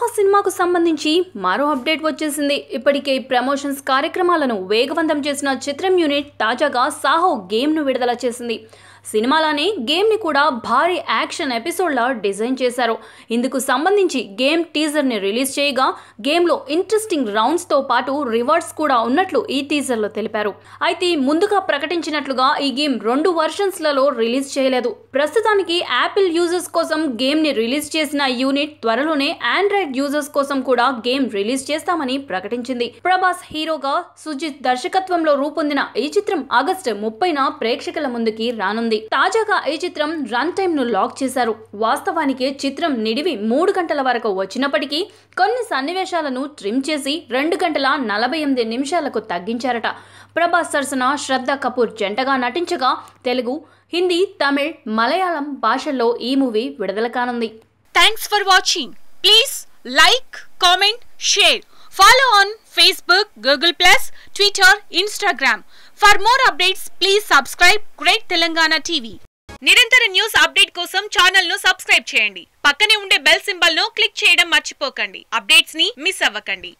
సాహో సినిమాకు సంబంధించి మరో అప్డేట్ వచ్చేసింది ఇప్పటికే ప్రమోషన్స్ కార్యక్రమాలను వేగవంతం చేసిన చిత్రం యూనిట్ తాజాగా సాహో గేమ్ను విడుదల చేసింది సినిమాలానే గేమ్ని కూడా భారీ యాక్షన్ ఎపిసోడ్లా డిజైన్ చేశారు ఇందుకు సంబంధించి గేమ్ టీజర్ని రిలీజ్ చేయగా గేమ్లో ఇంట్రెస్టింగ్ రౌండ్స్తో పాటు రివార్డ్స్ కూడా ఉన్నట్లు ఈ టీజర్లో తెలిపారు అయితే ముందుగా ప్రకటించినట్లుగా ఈ గేమ్ రెండు వర్షన్స్లలో రిలీజ్ చేయలేదు ప్రస్తుతానికి యాపిల్ యూజర్స్ కోసం గేమ్ని రిలీజ్ చేసిన యూనిట్ త్వరలోనే ఆండ్రాయిడ్ యూజర్స్ కోసం కూడా గేమ్ రిలీజ్ చేస్తామని ప్రకటించింది ప్రభాస్ హీరోగా సుజిత్ దర్శకత్వంలో రూపొందిన ఈ చిత్రం ఆగస్టు ముప్పైన ప్రేక్షకుల ముందుకి రానుంది తాజాగా ఈ చిత్రం రన్ టైమ్ ను లాక్ చేశారు వాస్తవానికి చిత్రం నిడివి మూడు గంటల వరకు వచ్చినప్పటికీ కొన్ని సన్నివేశాలను ట్రిమ్ చేసి రెండు గంటల నలభై ఎనిమిది నిమిషాలకు తగ్గించారట ప్రభాస్ సరసన శ్రద్ధ కపూర్ జంటగా నటించగా తెలుగు హిందీ తమిళ్ మలయాళం భాషల్లో ఈ మూవీ విడుదల కానుంది Thanks for watching. Please like, comment, share. Follow on Facebook, Google Plus, Twitter, Instagram. For more updates, please subscribe Great Telangana TV. నిరంతర న్యూస్ అప్డేట్ కోసం ఛానల్ ను సబ్స్క్రైబ్ చేయండి పక్కనే ఉండే బెల్ సింబల్ ను క్లిక్ చేయడం మర్చిపోకండి అప్డేట్స్ ని మిస్ అవ్వకండి